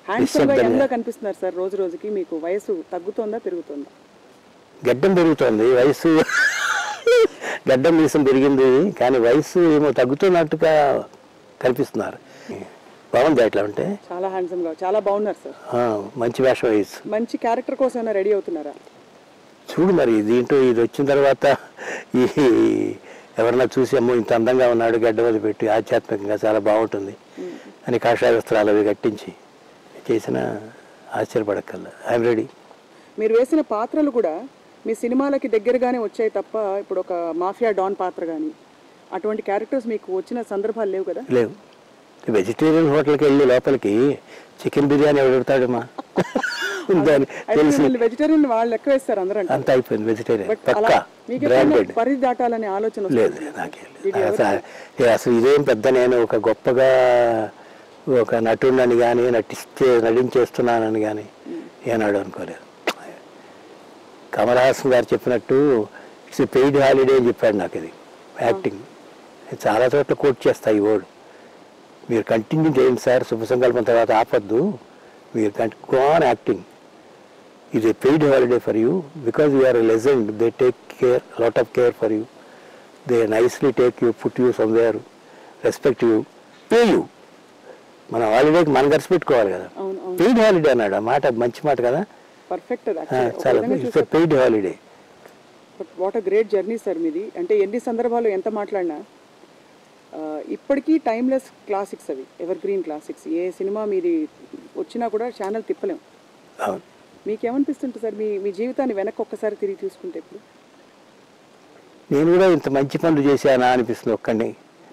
Handsome గా నిశ్శబ్దంగా. Young గా కనిపిస్తున్నారు సార్ రోజు రోజుకి మీకు వయసు తగ్గుతోందా పెరుగుతోందా గడ్డం పెరుగుతోంది వయసు గడ్డం మీసం పెరిగింది కానీ వయసు ఏమో తగ్గుతున్నట్టుగా కనిపిస్తున్నారు బాగుంది అట్లా ఉంటే చాలా హ్యాండ్సమ్ గా చాలా బాగున్నారు సార్ ఆ, మంచి వేషం వయసు మంచి క్యారెక్టర్ కోసం ఏమైనా రెడీ అవుతున్నారా చూడు మరి దీంట్లో ఇది వచ్చిన తర్వాత ఈ ఎవరన్నా చూసి అమ్మో ఇంత అందంగా ఉన్నాడు గడ్డ వదిలిపెట్టి ఆధ్యాత్మికంగా చాలా బాగుంటుంది అని కాషాయ వస్త్రాలు అవి కట్టించి చేసిన ఆశ్చర్యపడక్కల్లా ఐఎమ్ రెడీ మీరు వేసిన పాత్రలు కూడా మీ సినిమాలకి దగ్గరగానే వచ్చాయి తప్ప ఇప్పుడు ఒక మాఫియా డాన్ పాత్ర కానీ అటువంటి క్యారెక్టర్స్ మీకు వచ్చిన సందర్భాలు లేవు కదా లేవు వెజిటేరియన్ హోటల్కి వెళ్ళి లోపలికి చికెన్ బిర్యానీ ఎవడు పెడతాడమ్మా దాని అయితే తెలిసి వీళ్ళు వెజిటేరియన్ వాళ్ళు లెక్క వేస్తారు అందరూ అంటే అంత అయిపోయింది వెజిటేరియన్ బట్ అలా పక్కా మీకు బ్రాండెడ్ పరిధి దాటాలనే ఆలోచన లేదు వస్తుంది. నాకేం Did లేదు you ever అసలు ఏ అసలు ఇదేం పెద్ద నేను ఒక గొప్పగా ఒక నటుడిని కానీ నటిస్తే నటించేస్తున్నానని కానీ ఏనాడు అనుకోలేదు కమల్ హాసన్ గారు చెప్పినట్టు ఇట్స్ పెయిడ్ హాలిడే అని చెప్పాడు నాకు ఇది యాక్టింగ్ చాలా చోట్ల కోట్ చేస్తాయి ఈ వర్డ్ మీరు కంటిన్యూ చేయండి సార్ శుభ సంకల్పం తర్వాత ఆపొద్దు మీరు go on acting is a paid holiday for you because you are a legend. They take care, lot of care for you. They nicely take you, put you somewhere, respect you, pay you. మన హాలిడేకి మనం ఖర్చు పెట్టుకోవాలి కదా అవును అవును paid holiday అన్నాడు ఆ మాట మంచి మాట కదా పర్ఫెక్ట్ ఆ, చాలా it's paid holiday what a great journey sir మీది అంటే ఎన్ని సందర్భాలు ఎంత మాట్లాడినా ఆ, ఇప్పటికీ టైమ్లెస్ క్లాసిక్స్ అవి ఎవర్ గ్రీన్ క్లాసిక్స్ ఏ సినిమా మీది వచ్చినా కూడా ఛానల్ తిప్పలేం అవును మీకేమనిపిస్తుంటుంది సార్ మీ మీ జీవితాన్ని వెనక్కి ఒక్కసారి తిరిగి చూసుకుంటే ఇప్పుడు నేను కూడా ఇంత మంచి పనులు చేశానా అనిపిస్తుంది ఒక్కడిని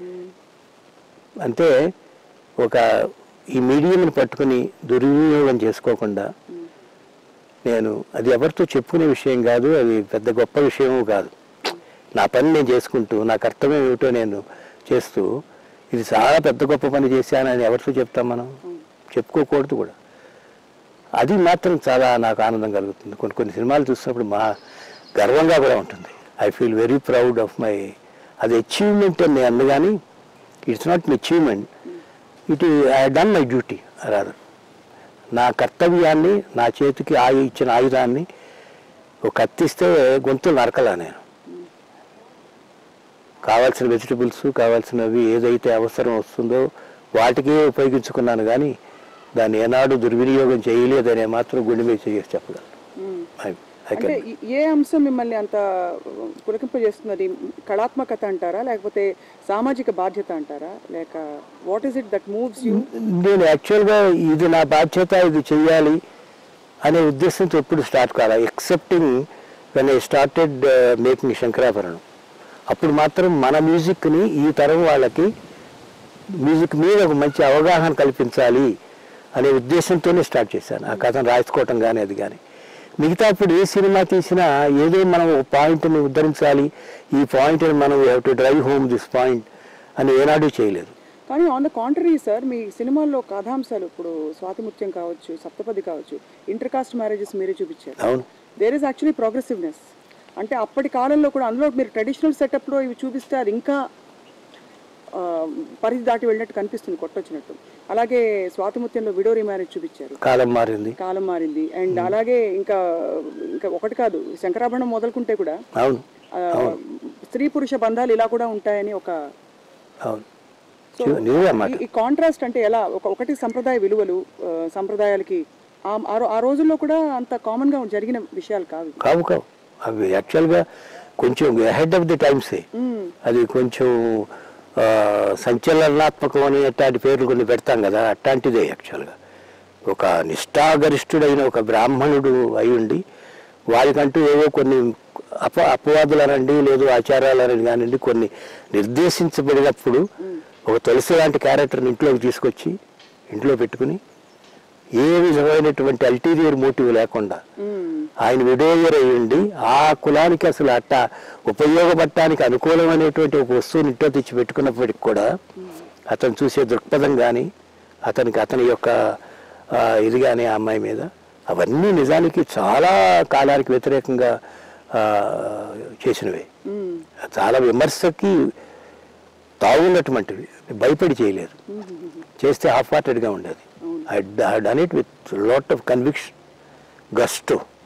అంటే ఒక ఈ మీడియంని పట్టుకుని దుర్వినియోగం చేసుకోకుండా నేను అది ఎవరితో చెప్పుకునే విషయం కాదు అది పెద్ద గొప్ప విషయము కాదు నా పని నేను చేసుకుంటూ నా కర్తవ్యం ఏమిటో నేను చేస్తూ ఇది చాలా పెద్ద గొప్ప పని చేశానని ఎవరితో చెప్తాం మనం చెప్పుకోకూడదు కూడా అది మాత్రం చాలా నాకు ఆనందం కలుగుతుంది కొన్ని కొన్ని సినిమాలు చూసినప్పుడు మా గర్వంగా కూడా ఉంటుంది I feel very proud of my అది అచీవ్మెంట్ అని నేను అన్ను కానీ it's not my achievement it I done my duty rather నా కర్తవ్యాన్ని నా చేతికి ఆయు ఇచ్చిన ఆయుధాన్ని ఒక కత్తిస్తే గొంతులు నరకలా నేను కావాల్సిన వెజిటబుల్స్ కావాల్సినవి ఏదైతే అవసరం వస్తుందో వాటికే ఉపయోగించుకున్నాను కానీ దాన్ని ఏనాడు దుర్వినియోగం చేయలేదనే మాత్రం గుండె మీద చేసి చెప్పగలను మ్మ్. I- I అంటే can- ఈ- ఏ అంశం మిమ్మల్ని అంత పులకింపజేస్తున్నది కళాత్మకత అంటారా లేకపోతే సామాజిక బాధ్యత అంటారా లేక what is it that moves you నేను యాక్చువల్గా ఇది నా బాధ్యత ఇది చెయ్యాలి అనే ఉద్దేశంతో ఎప్పుడు స్టార్ట్ కాదా excepting when I started making Sankarabharanam అప్పుడు మాత్రం మన మ్యూజిక్ని ఈ తరం వాళ్ళకి మ్యూజిక్ మీద ఒక మంచి అవగాహన కల్పించాలి అనే ఉద్దేశంతోనే స్టార్ట్ చేశాను ఆ కథను రాసుకోవటం కానీ అది కానీ మిగతా ఇప్పుడు ఏ సినిమా తీసినా ఏదో మనం పాయింట్ని ఉద్ధరించాలి ఈ పాయింట్ని మనం have to drive home this point అని ఏనాడు చేయలేదు కానీ ఆన్ ద కాంట్రరీ సార్ మీ సినిమాల్లో కథాంశాలు ఇప్పుడు స్వాతిముత్యం కావచ్చు సప్తపది కావచ్చు ఇంటర్ కాస్ట్ మ్యారేజెస్ మీరే చూపించారు అవును దేర్ ఇస్ యాక్చువల్లీ ప్రోగ్రెసివ్నెస్ అంటే అప్పటి కాలంలో కూడా అందులో మీరు ట్రెడిషనల్ సెటప్లో ఇవి చూపిస్తే అది ఇంకా ఆ, పరిధి దాటి వెళ్ళినట్టు కనిపిస్తుంది కొట్టొచ్చినట్టు అలాగే స్వాతిముత్యంలో విడో మ్యారేజ్ చూపించారు కాలం మారింది కాలం మారింది అండ్ అలాగే ఇంకా ఇంకా ఒకటి కాదు శంకరాభరణం మొదలుకుంటే కూడా అవును ఆ, స్త్రీ పురుష బంధాలు ఇలా కూడా ఉంటాయని ఒక అవును సో చూ- నిజమే అన్నమాట ఈ- ఈ కాంట్రాస్ట్ అంటే ఎలా ఒక ఒకటి సంప్రదాయ విలువలు ఆ, సంప్రదాయాలకి ఆ- ఆ రో- ఆ రోజుల్లో కూడా అంత కామన్ గా జరిగిన విషయాలు కావు కావు కావు అవి యాక్చువల్గా కొంచెం అహెడ్ ఆఫ్ ది టైమ్సే మ్మ్. అది కొంచెం ఆ, సంచలనాత్మకం అని అట్లాంటి పేర్లు కొన్ని పెడతాం కదా అట్లాంటిదే యాక్చువల్గా ఒక నిష్ఠాగరిష్ఠుడైన ఒక బ్రాహ్మణుడు అయి ఉండి వారికంటూ ఏవో కొన్ని అప అపవాదులు అనండి లేదు ఆచారాలు అనండి కానివ్వండి కొన్ని నిర్దేశించబడినప్పుడు ఒక తులసి లాంటి క్యారెక్టర్ని ఇంట్లోకి తీసుకొచ్చి ఇంట్లో పెట్టుకుని ఏ విధమైనటువంటి అల్టీరియర్ మోటివ్ లేకుండా మ్మ్. ఆయన విడోయర్ అయ్యండి ఆ కులానికి అసలు అట్ట ఉపయోగపడటానికి అనుకూలమైనటువంటి ఒక వస్తువుని ఇంట్లో తెచ్చి పెట్టుకున్నప్పటికి కూడా అతను చూసే దృక్పథం కానీ అతనికి అతని యొక్క ఆ, ఇది కానీ ఆ అమ్మాయి మీద అవన్నీ నిజానికి చాలా కాలానికి వ్యతిరేకంగా ఆ, చేసినవే మ్మ్. చాలా విమర్శకి తావున్నటువంటివి భయపడి చేయలేదు చేస్తే హాఫ్ హార్టెడ్గా ఉండేది I done it with lot of conviction gusto